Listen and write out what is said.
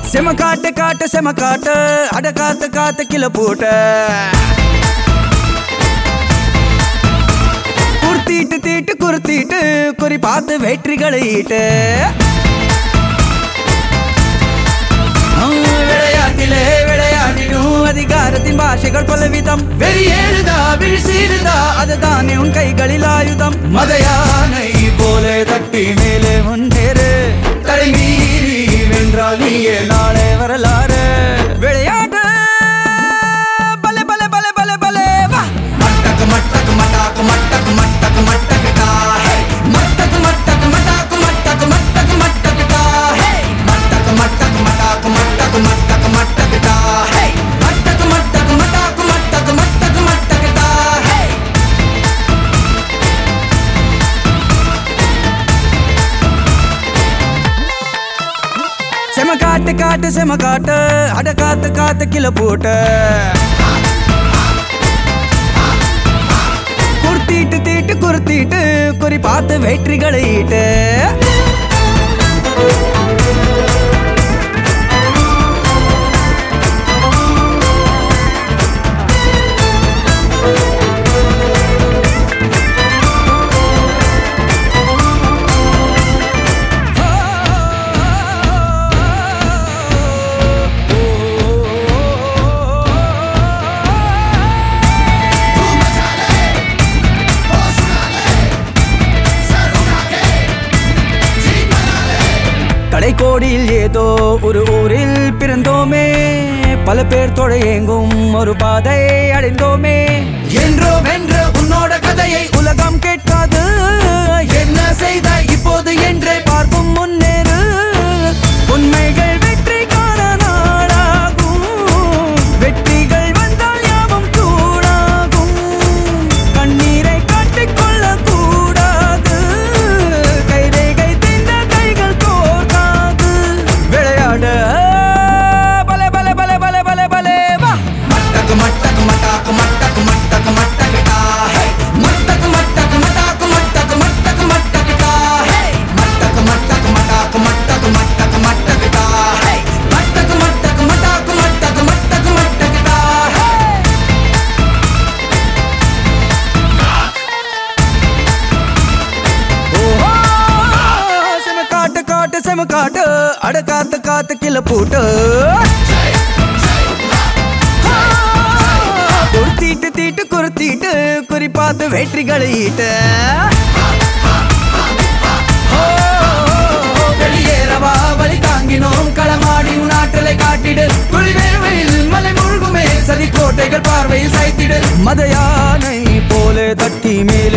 செம காட்டு காட்டு செம காட்டு அட காத்து காத்து கில போட்ட குர்த்திட்டு தீட்டு குருத்திட்டு குறி பார்த்து வெற்றிகளை ஈட்டு ஆ, விளையாட்டிலே விளையாடிடும் அதிகாரத்தின் பாஷைகள் பலவிதம் வெறியேறுதா விழிசீருதா அதுதானே உன் கைகளில் ஆயுதம் மதையானை போல தட்டி மேலே முன்னேறு தலைமீறி வென்றால் நீயே நாளே வரலாறு விளையாட்டு பல பல பல பல பல வா மட்டக்கு மட்டக்கு மட்டாக்கு மட்டக்கு மட்டக்கு மட்டக்கு டா ஹே மட்டக்கு மட்டக்கு மட்டாக்கு மட்டக்கு மட்டக்கு மட்டக்கு டா ஹே மட்டக்கு மட்டக்கு மட்டாக்கு மட்டக்கு மட்டக்கு மட்டக்கு டா ஹே மட்டக்கு மட்டக்கு மட்டாக்கு மட்டக்கு மட்டக்கு மட்டக்கு டா ஹே செம காட்டு காட்டு செம காட்டு அட காத்து காத்து கில போட்டு குர்த்திட்டு தீட்டு குருத்திட்டு குறி பார்த்து வெற்றிகளை ஈட்டு கடைக்கோடியில் ஏதோ ஒரு ஊரில் பிறந்தோமே பல பேர் தொழையெங்கும் ஒரு பாதை அடைந்தோமே என்றோ வென்ற உன்னோட கதையை உலகம் கேட்காது என்ன செய்தாய் இப்போது என்றே பார்க்கும் முன்னேறு உண்மைகள் வெற்றி காண நாளாகும் வெற்றிகள் வந்தால் யாவும் கூடாகும் கண்ணீரை காட்டிக்கொள்ள கூடாது கைரேகை திந்த கைகள் கோர்க்காது விளையாட பல பல பல பல பல பல வா மட்டக்கு மட்டக்கு மட்டாக்கு மட்டக்கு மட்டக்கு மட்டக்கு டா ஹே மட்டக்கு மட்டக்கு மட்டாக்கு மட்டக்கு மட்டக்கு மட்டக்கு டா ஹே மட்டக்கு மட்டக்கு மட்டாக்கு மட்டக்கு மட்டக்கு மட்டக்கு டா ஹே மட்டக்கு மட்டக்கு மட்டாக்கு மட்டக்கு மட்டக்கு மட்டக்கு டா ஹே ஓஹோ, செம காட்டு காட்டு செம காட்டு அட காத்து காத்து கில போட்டு குருத்திட்டு தீட்டு குருத்திட்டு குறி பார்த்து வெற்றிகளை ஈட்ட ஓ, வெளியேறவா வழி தாங்கினோம் களமாடி உன் ஆற்றலை காட்டிடு துளிவேர்வையில் மலை முழுகுமே சதி கோட்டைகள் பார்வையில் சாய்த்திடு மத யானை போல தட்டி மேல்